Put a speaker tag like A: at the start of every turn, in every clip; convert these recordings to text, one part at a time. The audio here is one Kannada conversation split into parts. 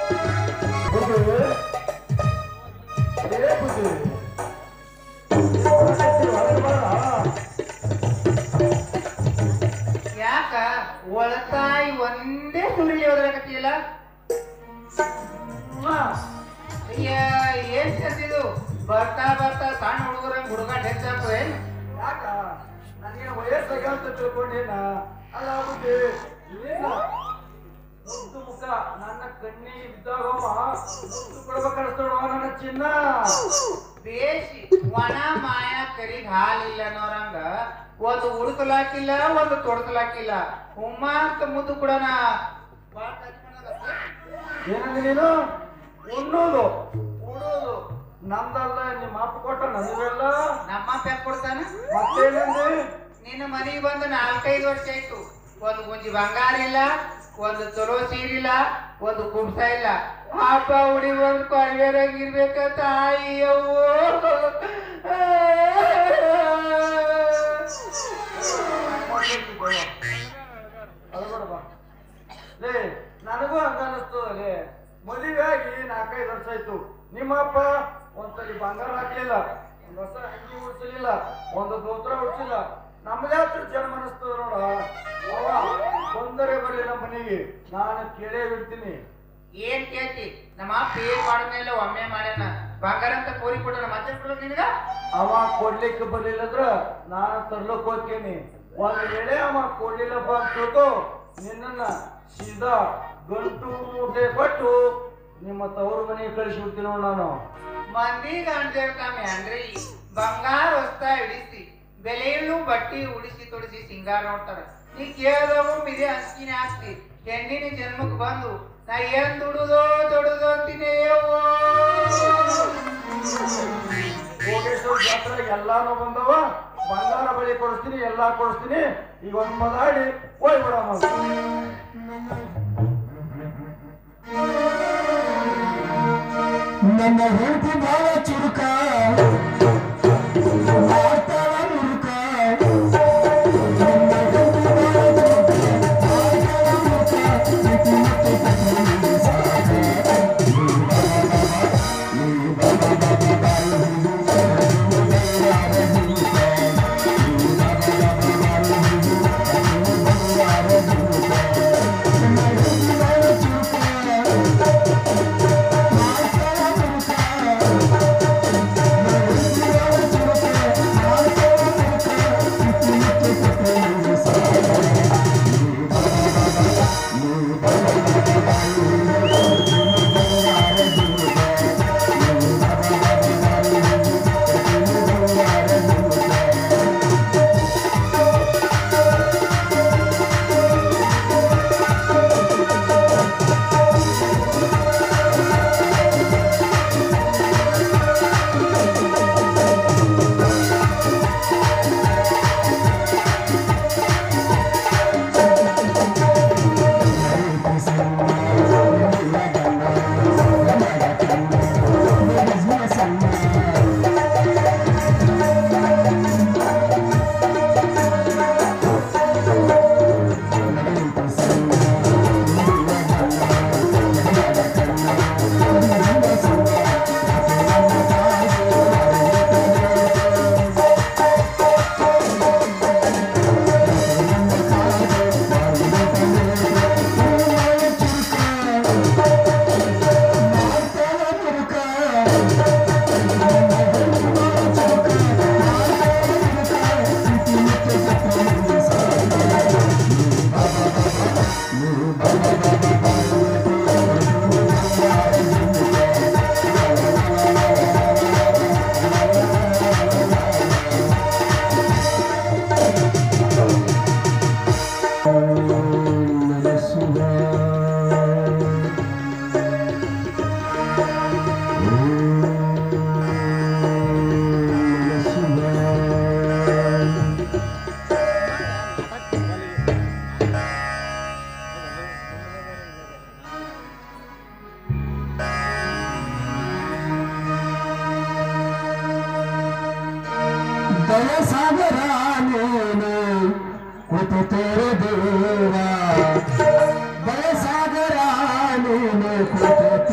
A: ಬುದ್ಧಿ ಏ ಬುದ್ಧಿ ಹೊರಗೆ ಬರ
B: ಯಾಕ ಒಳತಾಯಿ ಒಂದೇ ಸುರಿಲಿ ಹೋದ್ರಾಕತ್ತಿಲ್ಲ ಅಯ್ಯ ಏನ್ ಚಂದಿದು ಬರ್ತಾ ಬರ್ತಾ ಸಣ್ಣ ಹುಡುಗರ ಹುಡುಗಾಟ ಹೆಚ್ಚಾಗ್ತದೆ
A: ಯಾಕ ನನಗೆ ವಯಸ್ಸಾಗ ಅಂತ ತಿಳ್ಕೊಂಡೇನ ಅಲ್ಲ ಬುದ್ಧಿ ಏನ ಮುದ್ದು ಮುಖ ನನ್ನ ಕಣ್ಣಿಗೆ ಬಿದ್ದಾಗ ಮುದ್ದು ಕೊಡ್ಬೇಕನ್ಸ್ತೋಣ ನನ್ನ ಚಿನ್ನ
B: ಬೇಸಿ ಒಣ ಮಾಯ ಕರಿಗ್ ಹಾಲಿಲ್ಲ ಅನ್ನೋರಂಗ ಒಂದು ಉಡುಕಲಾಕಿಲ್ಲ ಒಂದು ತೊಡಕಲಾಕಿಲ್ಲ ಉಮ್ಮ ಅಂತ ಮುದ್ದು ಕೊಡೋಣ ಬಾಳ್ ಕಚ್ಕೊಂಡಾಗತ್ತೆ.
A: ಏನಂದಿ ನೀನು ಉಣ್ಣೋದು ಉಡೋದು ನಮ್ದಲ್ಲ ನಿಮ್ಮ ಅಪ್ಪ ಕೊಟ್ಟ ನಮಗೆಲ್ಲ
B: ನಮ್ಮ ಪ್ಯಾಕ್ ಕೊಡ್ತಾನ
A: ಮತ್ತೇನಂದಿ
B: ನಿನ್ನ ಮನೆಗೆ ಬಂದು ನಾಲ್ಕೈದು ವರ್ಷ ಆಯ್ತು ಒಂದು ಗುಂಜಿ ಬಂಗಾರ ಇಲ್ಲ ಒಂದು ಚಲೋ ಸೀರಿಲ್ಲ ಒಂದು ಕುಂಸ ಇಲ್ಲ ಹಬ್ಬ ಉಡಿ ಒಂದು ಕೊಳವೆರಾಗಿರ್ಬೇಕ ತಾಯಿ ಅವ್ವೋ.
A: ಅಳ್ಬೇಡ ಬಾ. ಲೇ ನನಗೂ ಹಂಗ ಅನಿಸ್ತದಲೇ ಮದುವೆ ಆಗಿ ನಾಲ್ಕೈದು ವರ್ಷ ಆಯ್ತು ನಿಮ್ಮಪ್ಪ ಒಂದ್ಸಲಿ ಬಂಗಾರ ಹಾಕ್ಲಿಲ್ಲ ಒಂದ್ ಹೊಸ ಅಂಗಿ ಉಡ್ಸಲಿಲ್ಲ ಒಂದು ದೋತ್ರ ಉಡ್ಸಿಲ್ಲ ನಮ್ದೇ ಹತ್ರ ಜನ್ಮ ಅನಿಸ್ತದ ನೋಡ ಅವ ತೊಂದರೆ ಬರಲಿ ನಮ್ಮ ಮನೆಗೆ ನಾನು ಕೇಳೇ ಬಿಡ್ತೀನಿ
B: ಏನ್ ಕೇಳ್ತಿ ನಮ್ಮ ಅಪ್ಪ ಏನ್ ಮಾಡಿದ್ಮೇಲೆ ಒಮ್ಮೆ ಮಾಡ್ಯಾನ ಬಂಗಾರ ಅಂತ ಕೋರಿ ಕೊಟ್ಟ ಮತ್ತೆ ಕೊಡೋದು ನಿನಗ
A: ಅವ ಕೊಡ್ಲಿಕ್ಕೆ ಬರ್ಲಿಲ್ಲ ಅಂದ್ರ ನಾನು ತರ್ಲಕ್ ಹೋಗ್ತೇನೆ ಒಂದ್ ವೇಳೆ ಅವ ಕೊಡ್ಲಿಲ್ಲಪ್ಪ ಅಂತ ತಿಳ್ಕೊ ನಿನ್ನನ್ನ ಸೀದಾ ಗಂಟು ಮೂಟೆ ಕೊಟ್ಟು ನಿಮ್ಮ ತವರು ಮನೆಗೆ ಕಳಿಸ್ಬಿಡ್ತೀನಿ ನೋಡ್ ನಾನು
B: ಮಂದಿಗ ಅಂದಿರ್ತಾಮೆ ಅಂದ್ರೆ ಬಂಗಾರ ಹೊಸ್ತಾ ಇಳಿಸಿ ಬೆಲೆಯನ್ನು ಬಟ್ಟಿ ಉಡಿಸಿ ತೊಡಿಸಿ ಸಿಂಗಾರ ನೋಡ್ತಾರ ನೀ ಕೇಳಿದವು ಮಿದೆ ಹಂಚಿನ ಆಸ್ತಿ ಹೆಣ್ಣಿನ ಜನ್ಮಕ್ಕೆ ಬಂದು ನಾ ಏನ್ ದುಡುದೋ ದುಡುದೋ ಅಂತೀನಿ ಯವ್ವೋ.
A: ಯೋಗೇಶ್ವರ ಜಾತ್ರೆ ಎಲ್ಲಾನು ಬಂದವ ಬಂಗಾರ ಬಳಿ ಕೊಡಿಸ್ತೀನಿ ಎಲ್ಲಾ ಕೊಡಿಸ್ತೀನಿ ಈಗ ಒಂದ್ ಮದಾಡಿ ಹೋಯ್ ಬಿಡಮ್ಮ
C: ನನ್ನ ಹೆಂಡತಿ ಬಾಳ ಚುರುಕ ಮಾಡ್ತಾಳ ಮುರುಕ ನನ್ನ ಹೆಂಡತಿ ಬಾಳ ಚುರುಕ, ಮಾಡ್ತಾಳ ಮುರುಕ, ಪ್ರೀತಿ ಮತ್ತು ಪ್ರೀತಿ ಸಾಕ. ನೀ ಬಾ ಬಾ ಬಾ ಬಾ ಬಾ ಇದು ಇದು ಬೇರಾರ ಜೀವಿತ. ನೀ ಬಾ ಬಾ ಬಾ ಬಾ ಬಾ ಇದು ಇದು ಬೇರಾರ ಜೀವಿತ. ನನ್ನ ಹೆಂಡತಿ ಬಾಳ ಚುರುಕ ದಯಸಾಗರ ನೀನು ಕುತು ತೇರೆ ದೇವ ದಯಸಾಗರ ನೀನು ಕುತು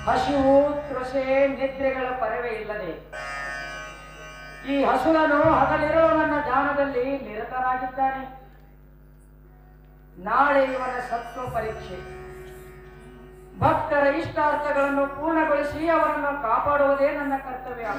D: ಹಸಿವು ತೃಷೆ ನಿದ್ರೆಗಳ ಪರವೇ ಇಲ್ಲದೆ ಈ ಹಸುರನು ಹಗಲಿರುಳು ನನ್ನ ಧ್ಯಾನದಲ್ಲಿ ನಿರತನಾಗಿದ್ದಾನೆ ನಾಳೆ ಇವನ ಸತ್ವ ಪರೀಕ್ಷೆ ಭಕ್ತರ ಇಷ್ಟಾರ್ಥಗಳನ್ನು ಪೂರ್ಣಗೊಳಿಸಿ ಅವರನ್ನು ಕಾಪಾಡುವುದೇ ನನ್ನ ಕರ್ತವ್ಯ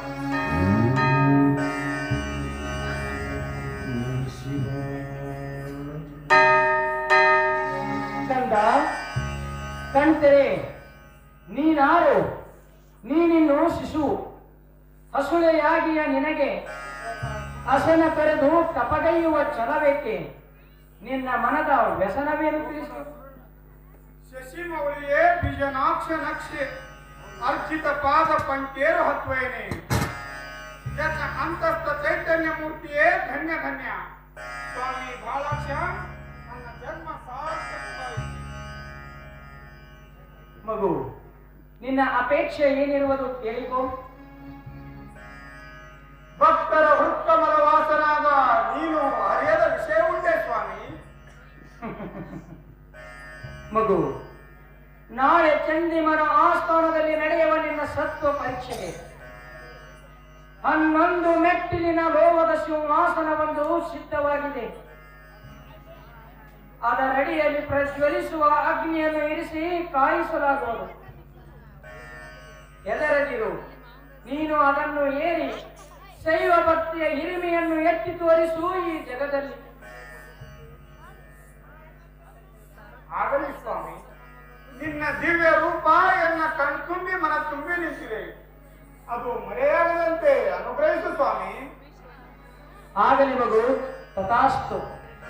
D: ಕಂದ ಕಣ್ತೆರೆ ನೀನಾರು ನೀನಿನ್ನು ಶಿಶು ಹಸುಳೆಯಾಗಿಯ ನಿನಗೆ ಹಸನ ಕರೆದು ತಪಗೈಯುವ ಛಲಬೇಕೆ ನಿನ್ನ ಮನದ ವ್ಯಸನವೇನು ತಿಳಿಸು
A: ಶಶಿಮೌಳಿಯೇ ಬೀಜನಾಕ್ಷ ನಕ್ಷೆ ಅರ್ಚಿತ ಪಾದ ಪಂಕೇರು ಹತ್ವೇನೆ ಯಜ್ಞ ಅಂತಸ್ಥ ಚೈತನ್ಯ ಮೂರ್ತಿಯೇ ಧನ್ಯ ಧನ್ಯ ಸ್ವಾಮಿ ಬಾಳಾಕ್ಷ ನನ್ನ ಜನ್ಮ ಸಾರ್ಥಕವಾಯಿತು
D: ಮಗು ನಿನ್ನ ಅಪೇಕ್ಷೆ ಏನಿರುವುದು ಕೇಳಿಕೋ
A: ಭಕ್ತರ ವೃತ್ತಮಲ ವಾಸನಾದ ನೀನು ಅರಿಯದ ವಿಷಯ ಉಂಟೆ ಸ್ವಾಮಿ
D: ಮಗು ನಾಳೆ ಚಂದಿಮರ ಆಸ್ಥಾನದಲ್ಲಿ ನಡೆಯುವ ನಿನ್ನ ಸತ್ವ ಪರೀಕ್ಷೆಗೆ ಹನ್ನೊಂದು ಮೆಟ್ಟಿಲಿನ ಲೋಹದ ಸಿಂಹಾಸನವೊಂದು ಸಿದ್ಧವಾಗಿದೆ ಅದರಡಿಯಲ್ಲಿ ಪ್ರಜ್ವಲಿಸುವ ಅಗ್ನಿಯನ್ನು ಇರಿಸಿ ಕಾಯಿಸಲಾಗುವುದು ಎದರದಿರು ನೀನು ಅದನ್ನು ಏರಿ ಶೈವ ಭಕ್ತಿಯ ಹಿರಿಮೆಯನ್ನು ಎತ್ತಿ ತೋರಿಸು ಈ ಜಗದಲ್ಲಿ
A: ಆಗಲಿ ಸ್ವಾಮಿ ನಿನ್ನ ದಿವ್ಯ ರೂಪ ಎನ್ನ ಕಣ್ತುಂಬಿ ಮನ ತುಂಬಿ ನಿಂತಿದೆ ಅದು ಮರೆಯಾಗದಂತೆ ಅನುಗ್ರಹಿಸು ಸ್ವಾಮಿ
D: ಆಗಲಿ ಮಗು ತಥಾಸ್ತು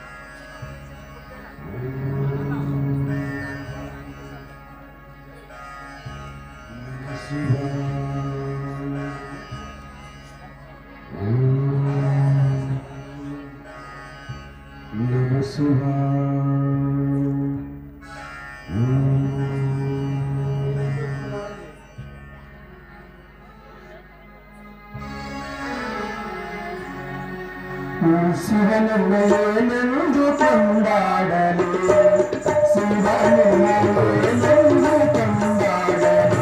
C: ಶಿವನನ್ನು ಕೊಂಡಾಡಲು ಶಿವನನ್ನು ಕೊಂಡಾಡಲು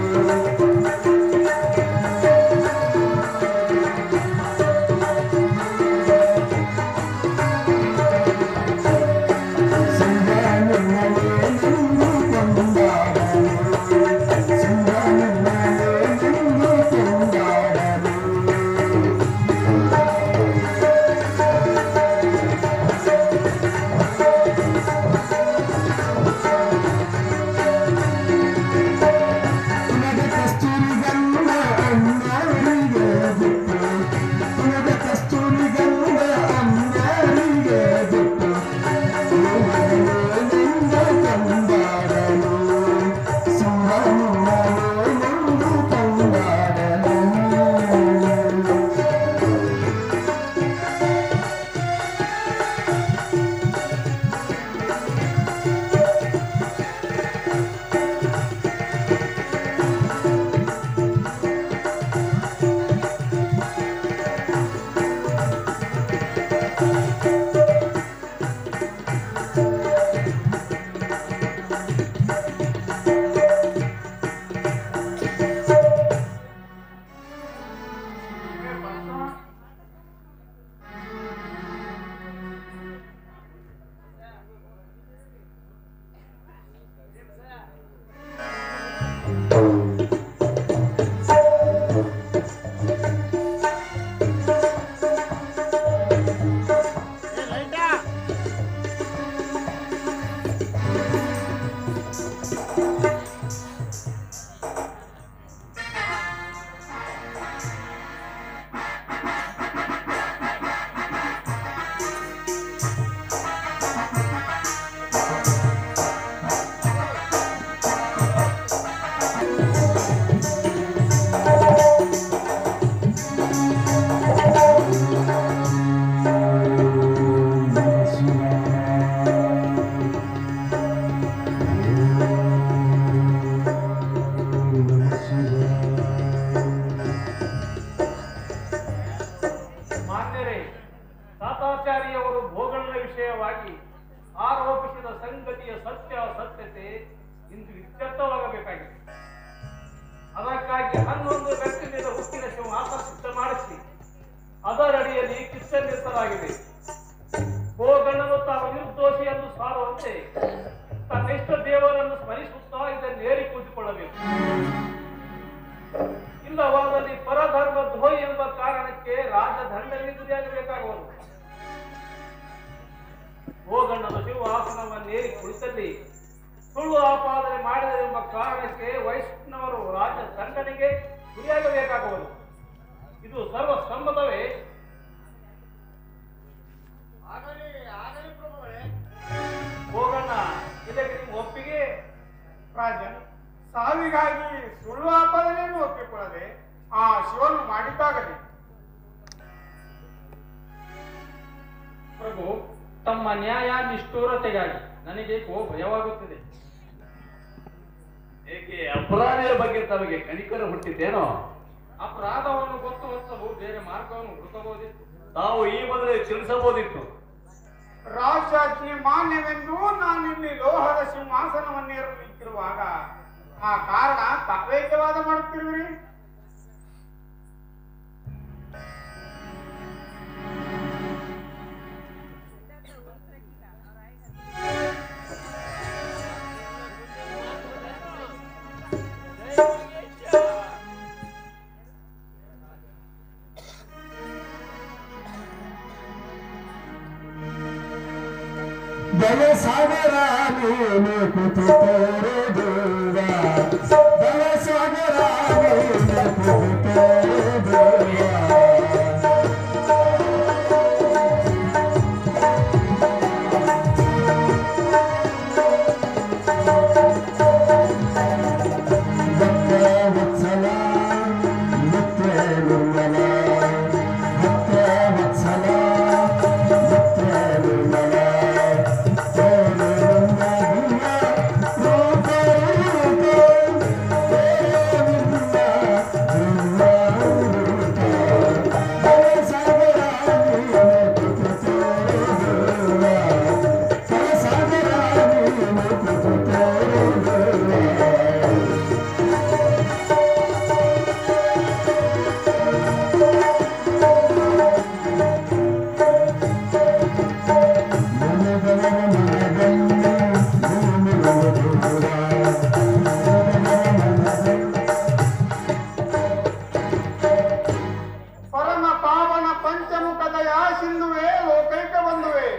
E: ಮಾನ್ಯರೇ ತಾತಾಚಾರ್ಯವರು ಭೋಗಗಳ ವಿಷಯವಾಗಿ ಆರೋಪಿಸಿದ ಸಂಗತಿಯ ಸತ್ಯ ಸತ್ಯತೆ ಇಂದು ಇತ್ಯರ್ಥವಾಗಬೇಕಾಗಿದೆ ಅದಕ್ಕಾಗಿ ಹನ್ನೊಂದು ವ್ಯಕ್ತಿಯಿಂದ ಹುಟ್ಟಿನ ಸಿಂಹಾಸನ ಸಿದ್ಧ ಮಾಡಿಸಿ ಅದರಡಿಯಲ್ಲಿ ಕಿಚ್ಚನ್ನಿಸಲಾಗಿದೆ ಗೋಗಣ್ಣನು ತಾವು ನಿರ್ದೋಷಿ ಎಂದು ಸಾರುವಂತೆ ತನ್ನ ಇಷ್ಟ ದೇವರನ್ನು ಸ್ಮರಿಸುತ್ತಾ ಇದನ್ನು ಏರಿ ಕೂತಿಕೊಳ್ಳಬೇಕು ಇಲ್ಲವಾದಲ್ಲಿ ಪರಧರ್ಮ ದ್ರೋಹಿ ಎಂಬ ಕಾರಣಕ್ಕೆ ರಾಜದಂಡನೆ ಗುರಿಯಾಗಬೇಕಾಗುವುದು ಗೋಗಣ್ಣನ ಸಿಂಹಾಸನವನ್ನೇರಿ ಕುಳಿತಲ್ಲಿ ಸುಳ್ಳು ಆಪಾದನೆ ಮಾಡಿದರೆ ಎಂಬ ಕಾರಣಕ್ಕೆ ವೈಷ್ಣವರು ರಾಜ ದಂಡನೆಗೆ ಗುರಿಯಾಗಬೇಕಾಗುವುದು ಇದು ಸರ್ವ ಸಮ್ಮತವೇ ಹೋಗಣ್ಣ ಇದಕ್ಕೆ ನಿಮ್ಮ ಒಪ್ಪಿಗೆ
F: ರಾಜನ್ ಸಾವಿಗಾಗಿ ಸುಳ್ಳು ಆಪಾದನೆಯನ್ನು ಒಪ್ಪಿಕೊಳ್ಳದೆ ಆ ಶಿವನು ಮಾಡಿದ್ದಾಗಲಿ
E: ಪ್ರಭು ತಮ್ಮ ನ್ಯಾಯ ನಿಷ್ಠೂರತೆಗಾಗಿ ನನಗೆ ಕೋ ಭಯವಾಗುತ್ತಿದೆ
G: ಏಕೆ ಅಪರಾಧಿಯ ಬಗ್ಗೆ ತಮಗೆ ಕನಿಕರ ಹುಟ್ಟಿದ್ದೇನೋ
E: ಅಪರಾಧವನ್ನು ಗೊತ್ತು ಹೊತ್ತಲು ಬೇರೆ ಮಾರ್ಗವನ್ನು ಹುಡುಕಬಹುದಿತ್ತು
G: ತಾವು ಈ ಮೊದಲೇ ತಿಳಿಸಬಹುದಿತ್ತು
F: ರಾಜಾಜ್ಞೆ ಮಾನ್ಯವೆಂದು ನಾನಿಲ್ಲಿ ಲೋಹದ ಸಿಂಹಾಸನವನ್ನೇರು ನಿಂತಿರುವಾಗ ಆ ಕಾರಣ ತಾವೇಕೆ ವಾದ ಮಾಡುತ್ತಿರುವಿರಿ
C: ಬಲ ಸಾಗರ ನೀನು ಕುತು ತೋರುದುವ ಬಲ ಸಾಗರ ನೀನು ಕುತು ತೋರುದುವ ಭಕ್ತ ವತ್ಸಲ ನಿತ್ಯ ನಿರ್ಮಲ ಭಕ್ತ ವತ್ಸಲ ನಿತ್ಯ ನಿರ್ಮಲ ತೋರು ನನ್ನ ರೂಪ ರೂಪ ತೋರು ನಿನ್ನ ರೂಪ ರೂಪ ಬಲ ಸಾಗರ ನೀನು ಕುತು ತೋರುದುವ ಬಲ ಸಾಗರ ನೀನು ಕುತು ತೋರುದುವ
F: ಪರಮ ಪಾವನ ಪಂಚಮುಖದಯ ಸಿಂಧುವೆ ಲೋಕೈಕ ಬಂಧುವೆ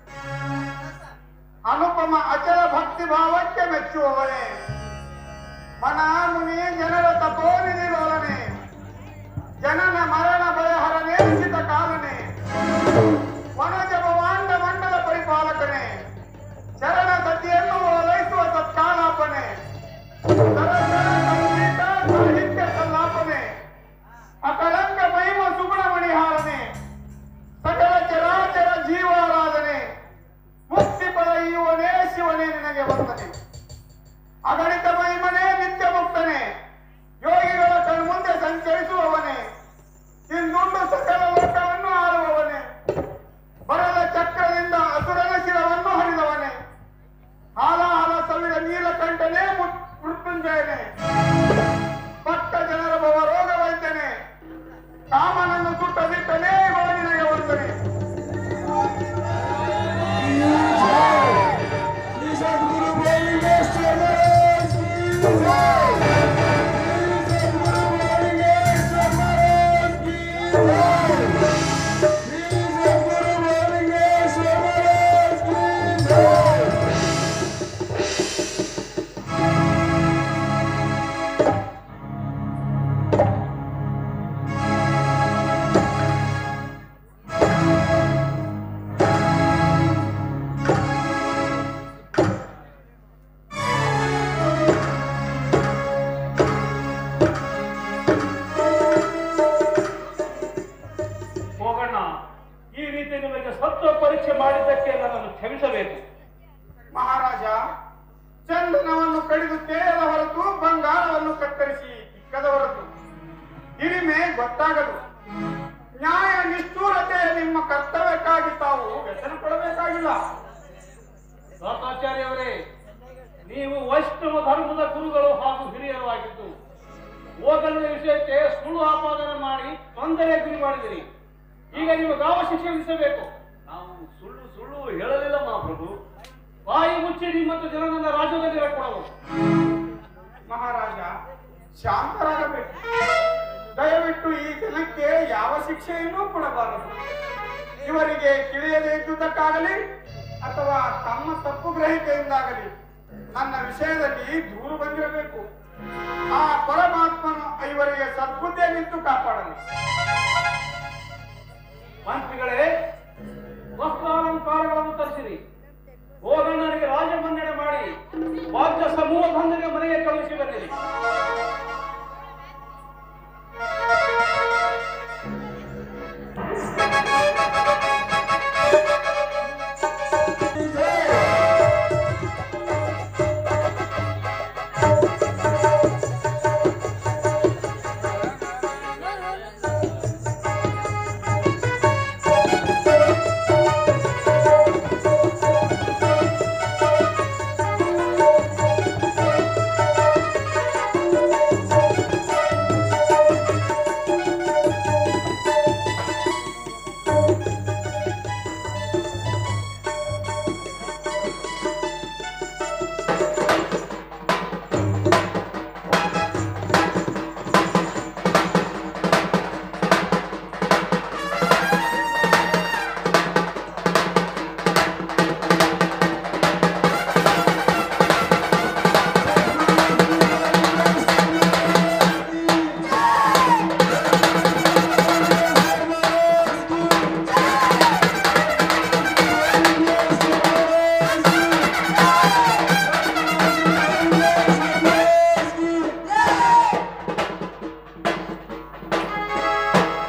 F: ಅನುಪಮ ಅಚಲ ಭಕ್ತಿ ಭಾವಕ್ಕೆ ಮೆಚ್ಚುವವನೇ ಮನ ಮುನಿ ಜನರ ತಪೋನಿಧಿ ಲೋಲನೆ ಜನನ ಮರಣ ಭಯಹರನೇ ಉಚಿತ ಕಾಲನೆ ವನಜ ಭವಾಂಡ ಮಂಡಲ ಪರಿಪಾಲಕನೇ ಚರಣ ಸತಿಯನ್ನು ಓಲೈಸುವ ಸತ್ಕಾಲಾಪನೆ ಸರಸರ ಸಂಗೀತ ಸಾಹಿತ್ಯ ಸಲ್ಲಾಪನೆ ಅಕಳಂಕ ಮಹಿಮ ಸುಗುಣಮಣಿ ಹಾರನೆ ಸಕಲ ಚರಾಚರ ಜೀವಾರಾಧನೆ ಮುಕ್ತಿ ಪಡೆಯುವನೇ ಶಿವನೇ ನಿನಗೆ ವಂದನೆ ಅಗಣಿತ ಮಹಿಮನೇ ನಿತ್ಯ ಮುಕ್ತನೆ ಯೋಗಿಗಳ ಕಣ್ಮುಂದೆ ಸಂಚರಿಸುವವನೇ ಇಂದುಂಡು ಸಕಲ ಲೋಕವನ್ನು ಆಳುವವನೇ ಬರದ ಚಕ್ರದಿಂದ ಅಸುರನ ಶಿರವನ್ನು ಹರಿದವನೇ ಹಾಲ ಹಾಲ ಸವಿದ ನೀಲಕಂಠನೇ ಮೃತ್- ಮೃತ್ಯುಂಜಯನೇ ಭಕ್ತ ಜನರ ಭವ ರೋಗ ವೈದ್ಯನೇ ಕಾಮನನ್ನು ಸುಟ್ಟದಿಟ್ಟನೇ ನಿನಗೆ ವಂದನೆ
C: ಸದ್ಗುರು ಬೋಲಿಂಗೇಶ್ವರ ಸದ್ಗುರು ಬೋಲಿಂಗೇಶ್ವರ ಸದ್ಗುರು ಬೋಲಿಂಗೇಶ್ವರ
E: ಹೋಗಣ್ಣ ಈ ರೀತಿ ನಿಮಗೆ ಸತ್ವ ಪರೀಕ್ಷೆ ಮಾಡಿದ್ದಕ್ಕೆ ನನ್ನನ್ನು ಕ್ಷಮಿಸಬೇಕು
F: ಮಹಾರಾಜ ಚಂದನವನ್ನು ಕಡಿದು ತೇಯದ ಹೊರತು ಬಂಗಾರವನ್ನು ಕತ್ತರಿಸಿ ಇಕ್ಕದ ಹೊರತು ಹಿರಿಮೆ ಗೊತ್ತಾಗದು ನ್ಯಾಯ ನಿಷ್ಠೂರತೆ ನಿಮ್ಮ ಕರ್ತವ್ಯಕ್ಕಾಗಿ ತಾವು ವ್ಯಸನ ಕೊಡಬೇಕಾಗಿಲ್ಲ
E: ದಾತಾಚಾರ್ಯವರೇ ನೀವು ವೈಷ್ಣವ ಧರ್ಮದ ಗುರುಗಳು ಹಾಗೂ ಹಿರಿಯರು ಆಗಿದ್ದು ಹೋಗಲದ ವಿಷಯಕ್ಕೆ ಸುಳ್ಳು ಆಪಾದನೆ ಮಾಡಿ ತೊಂದರೆ ಗುರಿ ಮಾಡಿದಿರಿ ಈಗ ನೀವು ಗಾವ ಶಿಕ್ಷೆ ವಿಧಿಸಬೇಕು
G: ನಾವು ಸುಳ್ಳು ಸುಳ್ಳು ಹೇಳಲಿಲ್ಲ ಮಹಾಪ್ರಭು
E: ಬಾಯಿ ಮುಚ್ಚಿ ನಿಮ್ಮಂತ ಜನರನ್ನ ರಾಜ್ಯದಲ್ಲಿ ಕೊಡಲು
F: ಮಹಾರಾಜ ಶಾಂತರಾಗಬೇಕು ದಯವಿಟ್ಟು ಈ ಜನಕ್ಕೆ ಯಾವ ಶಿಕ್ಷೆಯನ್ನೂ ಕೊಡಬಾರದು ಇವರಿಗೆ ತಿಳಿಯದೇ ಇದ್ದುದಕ್ಕಾಗಲಿ ಅಥವಾ ತಮ್ಮ ತಪ್ಪು ಗ್ರಹಿಕೆಯಿಂದಾಗಲಿ ನನ್ನ ವಿಷಯದಲ್ಲಿ ದೂರು ಬಂದಿರಬೇಕು ಆ ಪರಮಾತ್ಮನು ಇವರಿಗೆ ಸದ್ಬುದ್ಧಿಯನ್ನಿತ್ತು ಕಾಪಾಡಲಿ
E: ಮಂತ್ರಿಗಳೇ ವಸ್ತ್ರಾಲಂಕಾರಗಳ